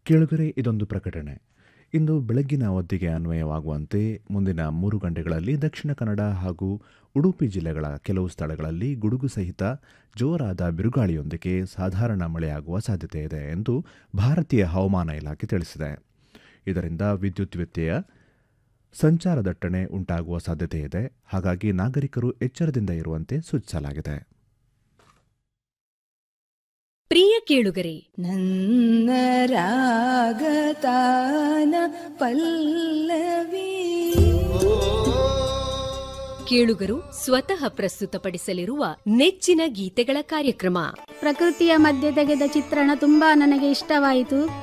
ಕೇಳುಗರೆ ಇದೊಂದು ಪ್ರಕಟಣೆ ಇಂದು ಬೆಳಗ್ಗಿನ ಅವಧಿಗೆ ಅನ್ವಯವಾಗುವಂತೆ ಮುಂದಿನ ಮೂರು ಗಂಟೆಗಳಲ್ಲಿ ದಕ್ಷಿಣ ಕನ್ನಡ ಹಾಗೂ ಉಡುಪಿ ಜಿಲ್ಲೆಗಳ ಕೆಲವು ಸ್ಥಳಗಳಲ್ಲಿ ಗುಡುಗು ಸಹಿತ ಜೋರಾದ ಬಿರುಗಾಳಿಯೊಂದಿಗೆ ಸಾಧಾರಣ ಮಳೆಯಾಗುವ ಸಾಧ್ಯತೆ ಇದೆ ಎಂದು ಭಾರತೀಯ ಹವಾಮಾನ ಇಲಾಖೆ ತಿಳಿಸಿದೆ ಇದರಿಂದ ವಿದ್ಯುತ್ ವ್ಯತ್ಯಯ ಸಂಚಾರ ದಟ್ಟಣೆ ಉಂಟಾಗುವ ಸಾಧ್ಯತೆ ಇದೆ ಹಾಗಾಗಿ ನಾಗರಿಕರು ಎಚ್ಚರದಿಂದ ಇರುವಂತೆ ಸೂಚಿಸಲಾಗಿದೆ ಪ್ರಿಯ ಕೇಳುಗರೆ ನನ್ನ ರಾಗತಾನ ಪಲ್ಲವಿ ಕೇಳುಗರು ಸ್ವತಃ ಪ್ರಸ್ತುತಪಡಿಸಲಿರುವ ನೆಚ್ಚಿನ ಗೀತೆಗಳ ಕಾರ್ಯಕ್ರಮ ಪ್ರಕೃತಿಯ ಮಧ್ಯೆ ತೆಗೆದ ಚಿತ್ರಣ ತುಂಬಾ ನನಗೆ ಇಷ್ಟವಾಯಿತು